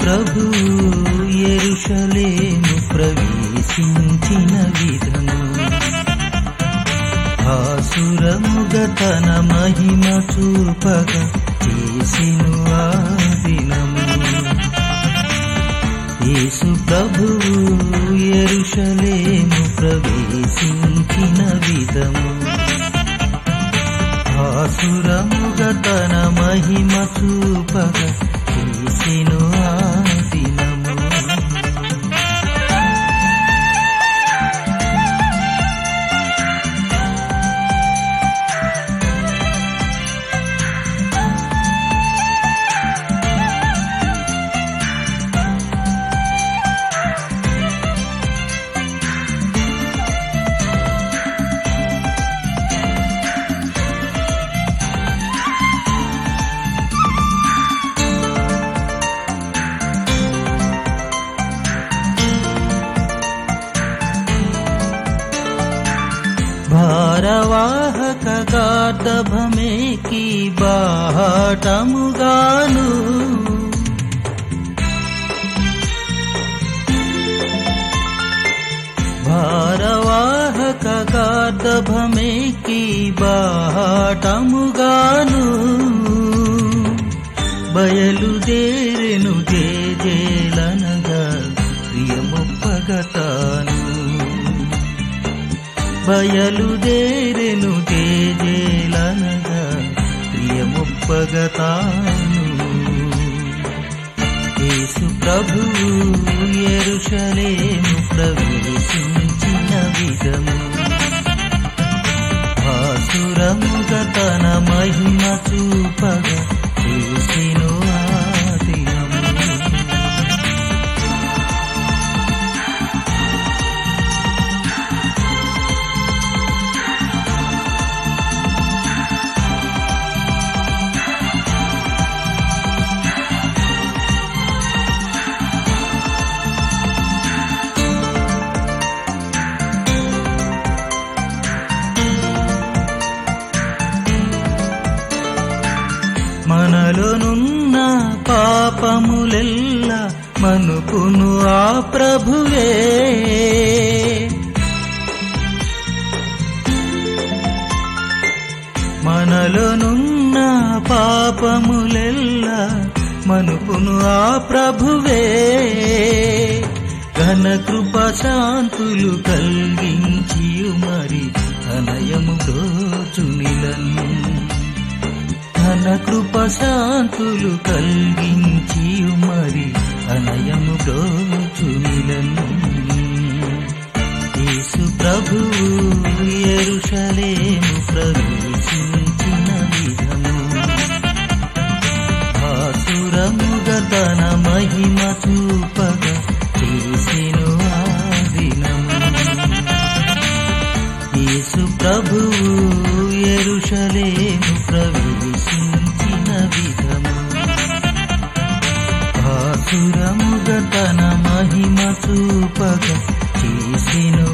ప్రభు ఎరుషలేము ప్రవేశించిన విధము ఆసురముగ తన మహిమ చూపగ చేసిను ఆ దినము యేసు ప్రభువు ఎరుషలేము ప్రవేశించిన విధము ఆసురముగ తన మహిమ చూపగ చేసిను ఆ దినము భారవాహక గార్ధభమేకి బాటముగాను భారవాహక గార్ధభమేకి బాటముగాను బయలుదేరెను జేజేలనగా ప్రియమొప్పగతాను బయలుదేరెను తేజేలనగా ప్రియముప్పగతాను యేసు ప్రభువు ఎరుషలేము ప్రవేశించిన విధము ఆసురముగ తన మహిమ చూపగా చేసెను ఆ దినము మనలోనున్న పాపములెల్ల మనుకును ఆ ప్రభువే మనలోనున్న పాపములెల్ల మనుకును ఆ ప్రభువే ఘన కృప శాంతులు కలిగించి మరి అనయము బ్రోచునిలను ఘన కృప శాంతులు కలిగించి మరి అనయము బ్రోచునిలను యేసు ప్రభువు ఎరుషలేము ప్రవేశించిన విధము ఆసురముగ తన మహిమ చూపగ చేసెను ఆ దినము యేసు ప్రభువు ఎరుషలేము ప్రవేశించిన విధము ఆసురముగ తన మహిమ చూపగ చేసెను